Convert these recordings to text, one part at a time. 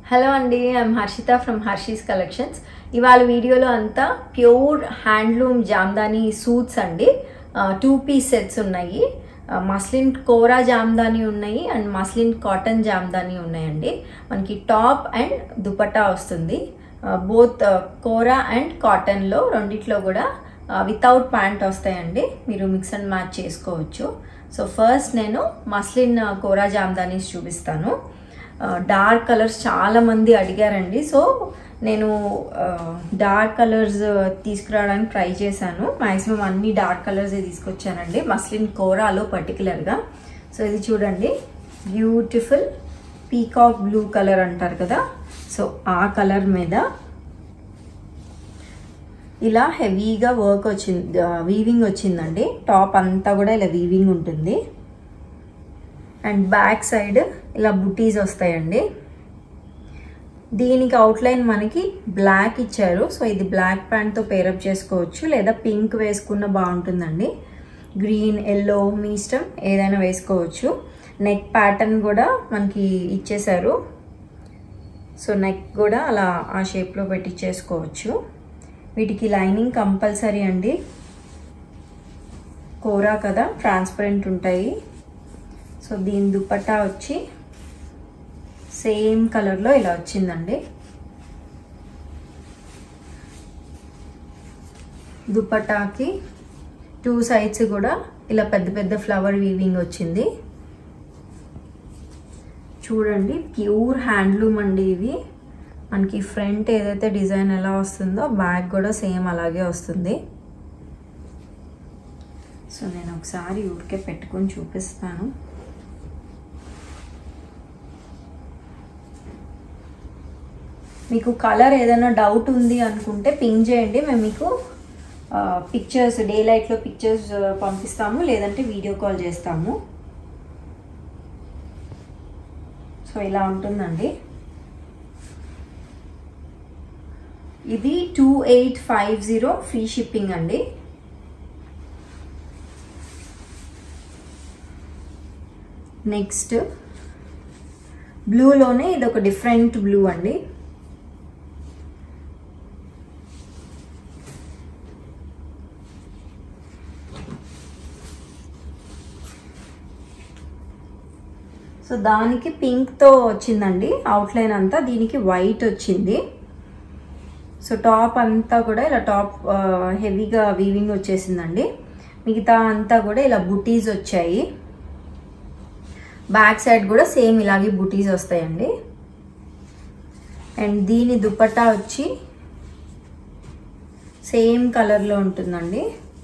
hello అండి I'm Harshita from Harshi's collections ఇవాళ వీడియోలో అంతా ప్యూర్ హ్యాండ్లూమ్ జామ్దాని సూట్స్ అండి టూ పీస్ సెట్స్ ఉన్నాయి మస్లిన్ కోరా జామ్దాని ఉన్నాయి అండ్ మస్లిన్ కాటన్ జామ్దాని ఉన్నాయండి మనకి టాప్ అండ్ దుపట్టా వస్తుంది బోత్ కోరా అండ్ కాటన్లో రెండిట్లో కూడా వితౌట్ ప్యాంట్ వస్తాయండి మీరు మిక్స్ అండ్ మ్యాచ్ చేసుకోవచ్చు సో ఫస్ట్ నేను మస్లిన్ కోరా జామ్దానీస్ చూపిస్తాను డార్క్ కలర్స్ చాలా మంది అడిగారండి సో నేను డార్క్ కలర్స్ తీసుకురావడానికి ట్రై చేశాను మ్యాక్సిమం అన్ని డార్క్ కలర్స్ తీసుకొచ్చానండి మస్లిన్ కోరాలో పర్టికులర్గా సో ఇది చూడండి బ్యూటిఫుల్ పీకాక్ బ్లూ కలర్ అంటారు కదా సో ఆ కలర్ మీద ఇలా హెవీగా వర్క్ వచ్చింది వీవింగ్ వచ్చిందండి టాప్ అంతా కూడా ఇలా వీవింగ్ ఉంటుంది అండ్ బ్యాక్ సైడ్ ఇలా బుటీస్ వస్తాయండి దీనికి అవుట్లైన్ మనకి బ్లాక్ ఇచ్చారు సో ఇది బ్లాక్ ప్యాంట్తో పేరప్ చేసుకోవచ్చు లేదా పింక్ వేసుకున్న బాగుంటుందండి గ్రీన్ ఎల్లో మీ ఇష్టం ఏదైనా వేసుకోవచ్చు నెక్ ప్యాటర్న్ కూడా మనకి ఇచ్చేశారు సో నెక్ కూడా అలా ఆ షేప్లో పెట్టించేసుకోవచ్చు వీటికి లైనింగ్ కంపల్సరీ అండి కోరా కదా ట్రాన్స్పరెంట్ ఉంటాయి సో దీని దుపట్టా వచ్చి సేమ్ కలర్లో ఇలా వచ్చిందండి దుపట్టాకి టూ సైడ్స్ కూడా ఇలా పెద్ద పెద్ద ఫ్లవర్ వీవింగ్ వచ్చింది చూడండి ప్యూర్ హ్యాండ్లూమ్ అండి ఇవి మనకి ఫ్రంట్ ఏదైతే డిజైన్ ఎలా వస్తుందో బ్యాక్ కూడా సేమ్ అలాగే వస్తుంది సో నేను ఒకసారి ఊరికే పెట్టుకొని చూపిస్తాను మీకు కలర్ ఏదైనా డౌట్ ఉంది అనుకుంటే పింక్ చేయండి మేము మీకు పిక్చర్స్ డే లైట్లో పిక్చర్స్ పంపిస్తాము లేదంటే వీడియో కాల్ చేస్తాము సో ఇలా ఉంటుందండి ఇది two eight five zero free shipping అండి నెక్స్ట్ బ్లూలోనే ఇది ఒక డిఫరెంట్ బ్లూ అండి సో దానికి పింక్తో వచ్చిందండి అవుట్లైన్ అంతా దీనికి వైట్ వచ్చింది సో టాప్ అంతా కూడా ఇలా టాప్ హెవీగా వీవింగ్ వచ్చేసిందండి మిగతా అంతా కూడా ఇలా బుటీస్ వచ్చాయి బ్యాక్ సైడ్ కూడా సేమ్ ఇలాగే బుటీస్ వస్తాయండి అండ్ దీని దుపట్టా వచ్చి సేమ్ కలర్లో ఉంటుందండి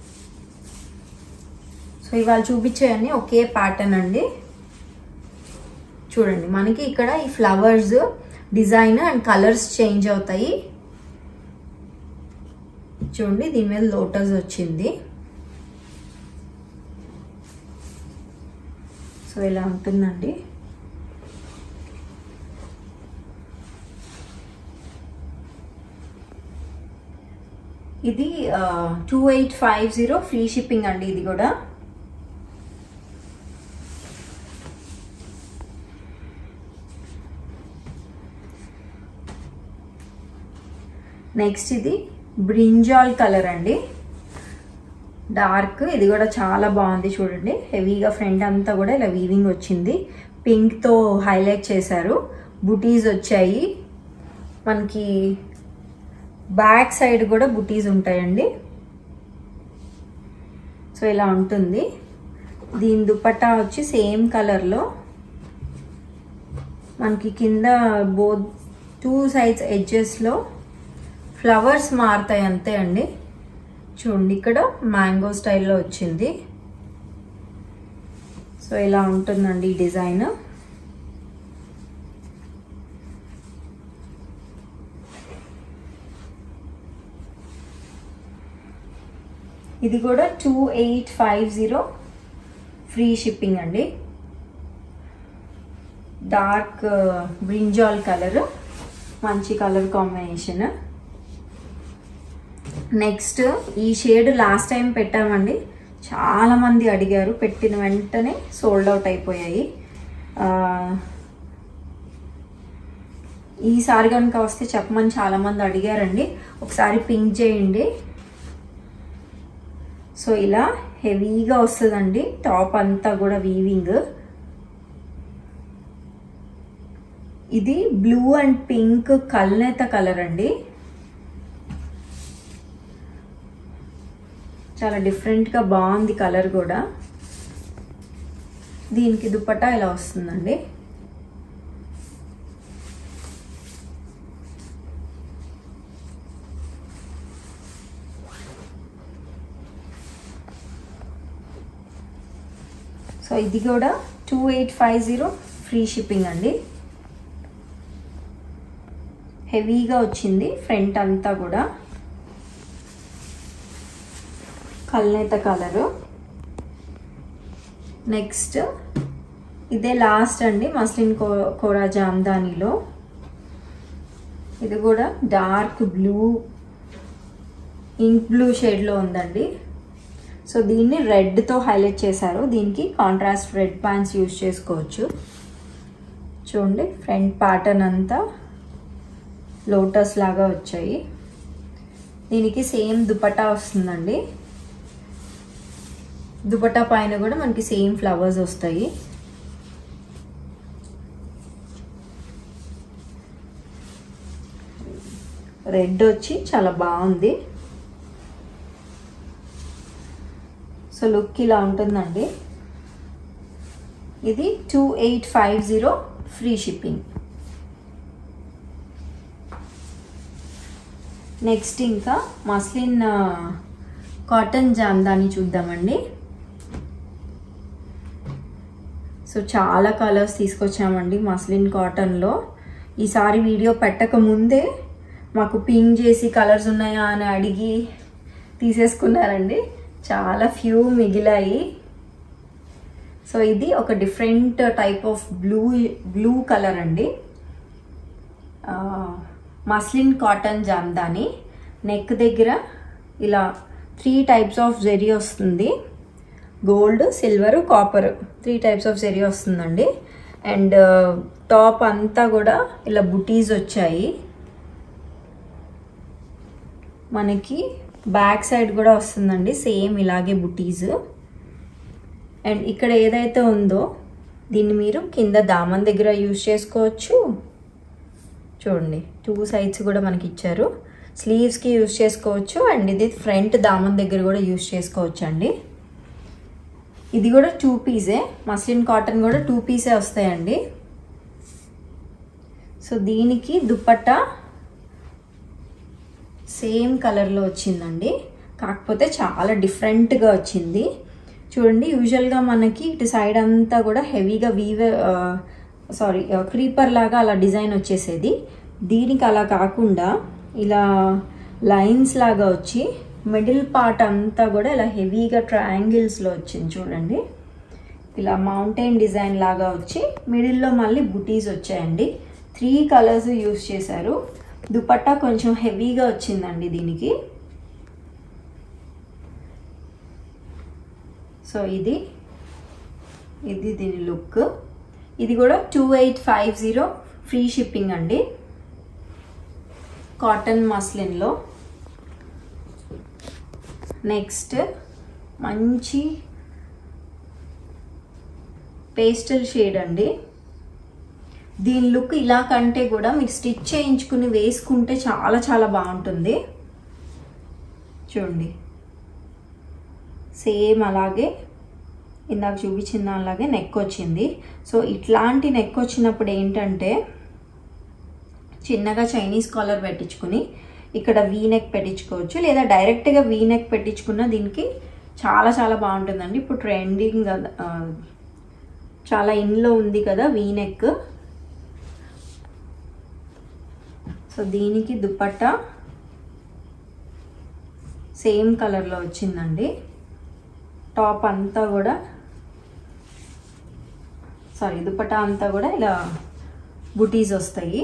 సో ఇవాళ చూపించేయన్నీ ఒకే ప్యాటర్న్ అండి చూడండి మనకి ఇక్కడ ఈ flowers design and colours change అవుతాయి చూడండి దీని మీద లోటస్ వచ్చింది సో ఇలా ఉంటుందండి ఇది two eight five zero free shipping అండి ఇది కూడా నెక్స్ట్ ఇది బ్రింజాల్ కలర్ అండి డార్క్ ఇది కూడా చాలా బాగుంది చూడండి హెవీగా ఫ్రంట్ అంతా కూడా ఇలా వీవింగ్ వచ్చింది పింక్తో హైలైట్ చేశారు బుటీస్ వచ్చాయి మనకి బ్యాక్ సైడ్ కూడా బుటీస్ ఉంటాయండి సో ఇలా ఉంటుంది దీని దుపట్టా వచ్చి సేమ్ కలర్లో మనకి కింద బో టూ సైడ్స్ ఎడ్జెస్లో ఫ్లవర్స్ మారుతాయి అంతే అండి చూడండి ఇక్కడ మ్యాంగో స్టైల్లో వచ్చింది సో ఇలా ఉంటుందండి ఈ డిజైన్ ఇది కూడా two eight five zero free shipping అండి డార్క్ బ్రింజాల్ కలర్ మంచి కలర్ కాంబినేషన్ నెక్స్ట్ ఈ షేడ్ లాస్ట్ టైం పెట్టామండి చాలామంది అడిగారు పెట్టిన వెంటనే సోల్డ్ అవుట్ అయిపోయాయి ఈసారి కనుక వస్తే చెప్పమని చాలామంది అడిగారండి ఒకసారి పింక్ చేయండి సో ఇలా హెవీగా వస్తుందండి టాప్ అంతా కూడా వీవింగ్ ఇది బ్లూ అండ్ పింక్ కల్నేత కలర్ అండి చాలా డిఫరెంట్గా బాగుంది కలర్ కూడా దీనికి దుపట్టా ఇలా వస్తుందండి సో ఇది కూడా two eight five zero free shipping అండి హెవీగా వచ్చింది ఫ్రంట్ అంతా కూడా కల్నేత కలరు నెక్స్ట్ ఇదే లాస్ట్ అండి మస్లిన్ కో కోరా జామ్దానీలో ఇది కూడా డార్క్ బ్లూ ఇంక్ బ్లూ షేడ్లో ఉందండి సో దీన్ని రెడ్తో హైలైట్ చేశారు దీనికి కాంట్రాస్ట్ రెడ్ ప్యాంట్స్ యూజ్ చేసుకోవచ్చు చూడండి ఫ్రంట్ ప్యాటర్న్ అంతా లోటస్ లాగా వచ్చాయి దీనికి సేమ్ దుపట్టా వస్తుందండి దుపట్టా పైన కూడా మనకి సేమ్ ఫ్లవర్స్ వస్తాయి రెడ్ వచ్చి చాలా బాగుంది సో లుక్ ఇలా ఉంటుందండి ఇది two eight five zero free shipping next ఇంకా మస్లిన్ కాటన్ జామ్దాని చూద్దామండి సో చాలా కలర్స్ తీసుకొచ్చామండి మస్లిన్ కాటన్లో ఈసారి వీడియో పెట్టక ముందే మాకు పింక్ చేసి కలర్స్ ఉన్నాయా అని అడిగి తీసేసుకున్నారండి చాలా ఫ్యూ మిగిలాయి సో ఇది ఒక different type of blue blue colour అండి మస్లిన్ కాటన్ జామ్దాని నెక్ దగ్గర ఇలా త్రీ టైప్స్ ఆఫ్ జెరీ వస్తుంది gold silver copper three types of zari వస్తుందండి అండ్ టాప్ అంతా కూడా ఇలా బుటీస్ వచ్చాయి మనకి బ్యాక్ సైడ్ కూడా వస్తుందండి సేమ్ ఇలాగే బుటీస్ అండ్ ఇక్కడ ఏదైతే ఉందో దీన్ని మీరు కింద దామన్ దగ్గర యూజ్ చేసుకోవచ్చు చూడండి టూ సైడ్స్ కూడా మనకి ఇచ్చారు స్లీవ్స్కి యూజ్ చేసుకోవచ్చు అండ్ ఇది ఫ్రంట్ దామన్ దగ్గర కూడా యూజ్ చేసుకోవచ్చు అండి ఇది కూడా టూ పీసే మస్లిన్ కాటన్ కూడా టూ పీసే వస్తాయండి సో దీనికి దుప్పట్టా సేమ్ కలర్లో వచ్చిందండి కాకపోతే చాలా డిఫరెంట్గా వచ్చింది చూడండి యూజువల్గా మనకి ఇటు సైడ్ అంతా కూడా హెవీగా వీవ సారీ క్రీపర్ లాగా అలా డిజైన్ వచ్చేసేది దీనికి అలా కాకుండా ఇలా లైన్స్ లాగా వచ్చి మిడిల్ పార్ట్ అంతా కూడా ఇలా హెవీగా ట్రయాంగిల్స్లో వచ్చింది చూడండి ఇలా మౌంటైన్ డిజైన్ లాగా వచ్చి మిడిల్లో మళ్ళీ బుటీస్ వచ్చాయండి త్రీ కలర్స్ యూస్ చేశారు దుపట్టా కొంచెం హెవీగా వచ్చిందండి దీనికి సో ఇది ఇది దీని లుక్ ఇది కూడా two eight five zero free shipping అండి కాటన్ మస్లిన్లో నెక్స్ట్ మంచి పేస్టల్ షేడ్ అండి దీని లుక్ ఇలా కంటే కూడా మీరు స్టిచ్ చేయించుకుని వేసుకుంటే చాలా చాలా బాగుంటుంది చూడండి సేమ్ అలాగే ఇందాక చూపించిన దానిలాగే నెక్ వచ్చింది సో ఇట్లాంటి నెక్ వచ్చినప్పుడు ఏంటంటే చిన్నగా చైనీస్ కాలర్ పెట్టించుకుని ఇక్కడ వీ నెక్ పెట్టించుకోవచ్చు లేదా డైరెక్ట్గా వీ నెక్ పెట్టించుకున్న దీనికి చాలా చాలా బాగుంటుందండి ఇప్పుడు ట్రెండింగ్ కదా ఆ, చాలా ఇన్లో ఉంది కదా వీ నెక్ సో దీనికి దుపట్టా సేమ్ కలర్లో వచ్చిందండి టాప్ అంతా కూడా సారీ దుపట్టా అంతా కూడా ఇలా బుటీస్ వస్తాయి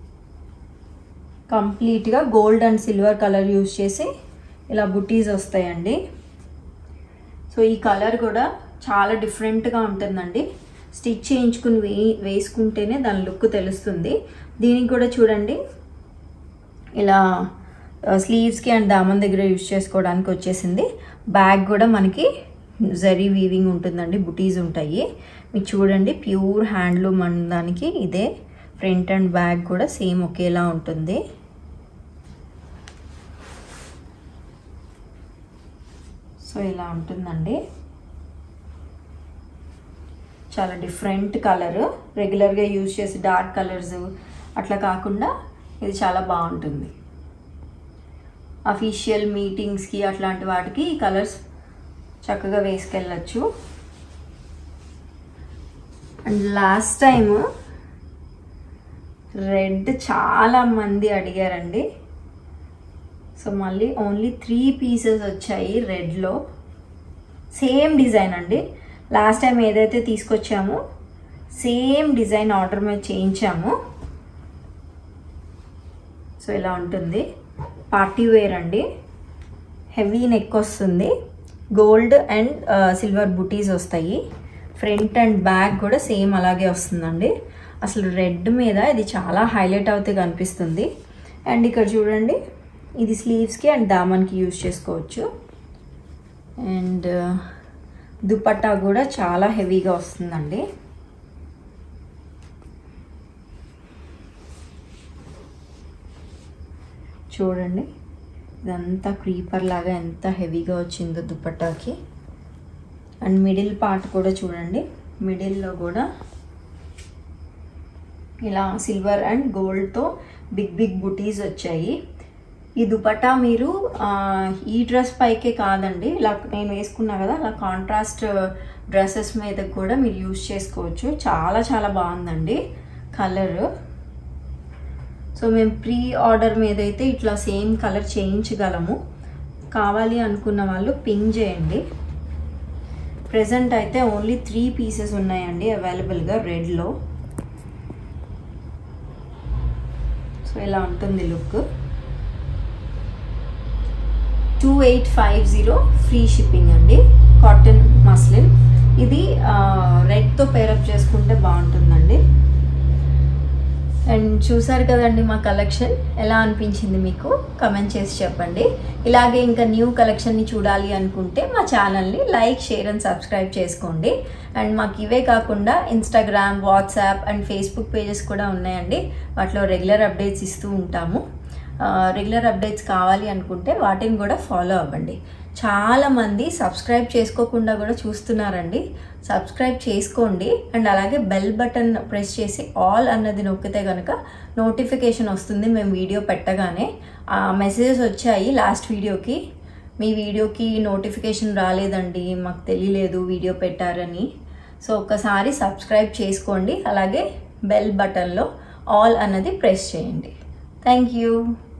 కంప్లీట్గా gold and silver colour use చేసి ఇలా బుటీస్ వస్తాయండి సో ఈ కలర్ కూడా చాలా డిఫరెంట్గా ఉంటుందండి స్టిచ్ చేయించుకుని వే వేసుకుంటేనే దాని లుక్ తెలుస్తుంది దీనికి కూడా చూడండి ఇలా స్లీవ్స్కి అండ్ దామన్ దగ్గర యూజ్ చేసుకోవడానికి వచ్చేసింది బ్యాగ్ కూడా మనకి జరీ వీవింగ్ ఉంటుందండి బుటీస్ ఉంటాయి మీకు చూడండి ప్యూర్ హ్యాండ్లూమ్ అనడానికి ఇదే ఫ్రంట్ అండ్ బ్యాగ్ కూడా సేమ్ ఒకేలా ఉంటుంది సో ఇలా ఉంటుందండి చాలా డిఫరెంట్ కలర్ రెగ్యులర్గా యూజ్ చేసి డార్క్ కలర్స్ అట్లా కాకుండా ఇది చాలా బాగుంటుంది అఫీషియల్ మీటింగ్స్కి అట్లాంటి వాటికి ఈ కలర్స్ చక్కగా వేసుకెళ్ళచ్చు అండ్ లాస్ట్ టైం రెడ్ చాలా మంది అడిగారండి సో మళ్ళీ ఓన్లీ త్రీ పీసెస్ వచ్చాయి రెడ్లో సేమ్ డిజైన్ అండి లాస్ట్ టైం ఏదైతే తీసుకొచ్చామో సేమ్ డిజైన్ ఆర్డర్ మీద చేయించాము సో ఇలా ఉంటుంది పార్టీ వేర్ అండి హెవీ నెక్ వస్తుంది గోల్డ్ అండ్ సిల్వర్ బుటీస్ వస్తాయి ఫ్రంట్ అండ్ బ్యాక్ కూడా సేమ్ అలాగే వస్తుందండి అసలు రెడ్ మీద ఇది చాలా హైలైట్ అవుతే కనిపిస్తుంది అండ్ ఇక్కడ చూడండి ఇది స్లీవ్స్కి అండ్ దామన్కి యూజ్ చేసుకోవచ్చు అండ్ దుపట్టా కూడా చాలా హెవీగా వస్తుందండి చూడండి ఇదంతా క్రీపర్ లాగా ఎంత హెవీగా వచ్చిందో దుపట్టాకి అండ్ మిడిల్ పార్ట్ కూడా చూడండి మిడిల్లో కూడా ఇలా సిల్వర్ అండ్ గోల్డ్తో బిగ్ బిగ్ బుటీస్ వచ్చాయి ఈ దుపట్టా మీరు ఈ డ్రెస్ పైకే కాదండి ఇలా నేను వేసుకున్నా కదా అలా కాంట్రాస్ట్ డ్రెస్సెస్ మీద కూడా మీరు యూజ్ చేసుకోవచ్చు చాలా చాలా బాగుందండి కలర్ సో మేము ప్రీ ఆర్డర్ మీద అయితే ఇట్లా సేమ్ కలర్ చేయించగలము కావాలి అనుకున్న వాళ్ళు పింగ్ చేయండి ప్రజెంట్ అయితే ఓన్లీ త్రీ పీసెస్ ఉన్నాయండి అవైలబుల్గా రెడ్లో సో ఇలా ఉంటుంది look two eight five zero free shipping అండి కాటన్ మస్లిన్ ఇది రెడ్తో పేరప్ చేసుకుంటే బాగుంటుందండి అండ్ చూసారు కదండి మా కలెక్షన్ ఎలా అనిపించింది మీకు కమెంట్ చేసి చెప్పండి ఇలాగే ఇంకా న్యూ కలెక్షన్ని చూడాలి అనుకుంటే మా ఛానల్ని లైక్ షేర్ అండ్ సబ్స్క్రైబ్ చేసుకోండి అండ్ మాకు ఇవే కాకుండా Instagram WhatsApp and Facebook pages కూడా ఉన్నాయండి వాటిలో రెగ్యులర్ అప్డేట్స్ ఇస్తూ ఉంటాము రెగ్యులర్ అప్డేట్స్ కావాలి అనుకుంటే వాటిని కూడా ఫాలో అవ్వండి చాలామంది సబ్స్క్రైబ్ చేసుకోకుండా కూడా చూస్తున్నారండి సబ్స్క్రైబ్ చేసుకోండి అండ్ అలాగే బెల్ బటన్ ప్రెస్ చేసి ఆల్ అన్నది నొక్కితే కనుక నోటిఫికేషన్ వస్తుంది మేము వీడియో పెట్టగానే ఆ మెసేజెస్ వచ్చాయి లాస్ట్ వీడియోకి మీ వీడియోకి నోటిఫికేషన్ రాలేదండి మాకు తెలియలేదు వీడియో పెట్టారని సో ఒక్కసారి సబ్స్క్రైబ్ చేసుకోండి అలాగే బెల్ బటన్లో ఆల్ అన్నది ప్రెస్ చేయండి థ్యాంక్ యూ